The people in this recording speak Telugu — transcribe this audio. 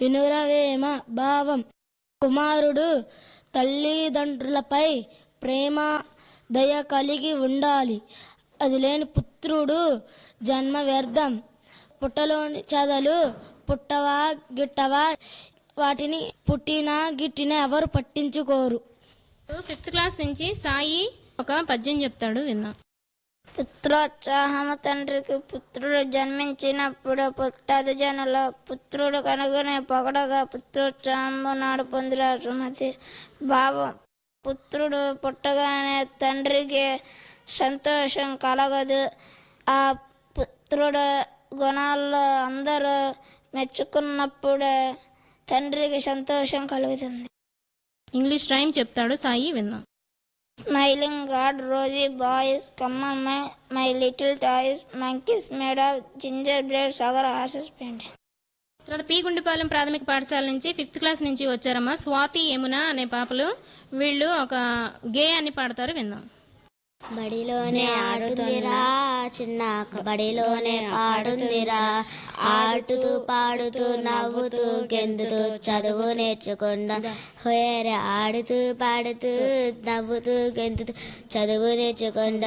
వినురవేమ భావం కుమారుడు తల్లిదండ్రులపై ప్రేమ దయ కలిగి ఉండాలి అది లేని పుత్రుడు జన్మ వ్యర్థం పుట్టలోని చదలు పుట్టవా గిట్టవా వాటిని పుట్టినా గిట్టినా ఎవరు పట్టించుకోరు ఫిఫ్త్ క్లాస్ నుంచి సాయి ఒక పద్యం చెప్తాడు విందాం పుత్రోత్సాహము తండ్రికి పుత్రుడు జన్మించినప్పుడు పుట్టదు జనుల పుత్రుడు కనుగొనే పొగడగా పుత్రోత్సాహము నాడు పొందిన సుమతి భావం పుత్రుడు పుట్టగానే తండ్రికి సంతోషం కలగదు ఆ పుత్రుడు గుణాల్లో అందరూ మెచ్చుకున్నప్పుడే తండ్రికి సంతోషం కలుగుతుంది ఇంగ్లీష్ రైమ్ చెప్తాడు సాయి విందాం Smiling God, rosy boys, come on my, my little toys, monkeys made of gingerbread, sugar, horses painted. తర్వాత పి గుండిపాలెం ప్రాథమిక పాఠశాల నుంచి ఫిఫ్త్ క్లాస్ నుంచి వచ్చారమ్మా స్వాతి యమున అనే పాపలు వీళ్ళు ఒక గే అని పాడతారు విందాం బడిలోనే ఆడుతుందిరా చిన్న బడిలోనే పాడుందిరా ఆడుతూ పాడుతూ నవ్వుతూ గెంతుతూ చదువు నేర్చుకుందాం హోయరే ఆడుతూ పాడుతూ నవ్వుతూ గెంతుతూ చదువు నేర్చుకుందాం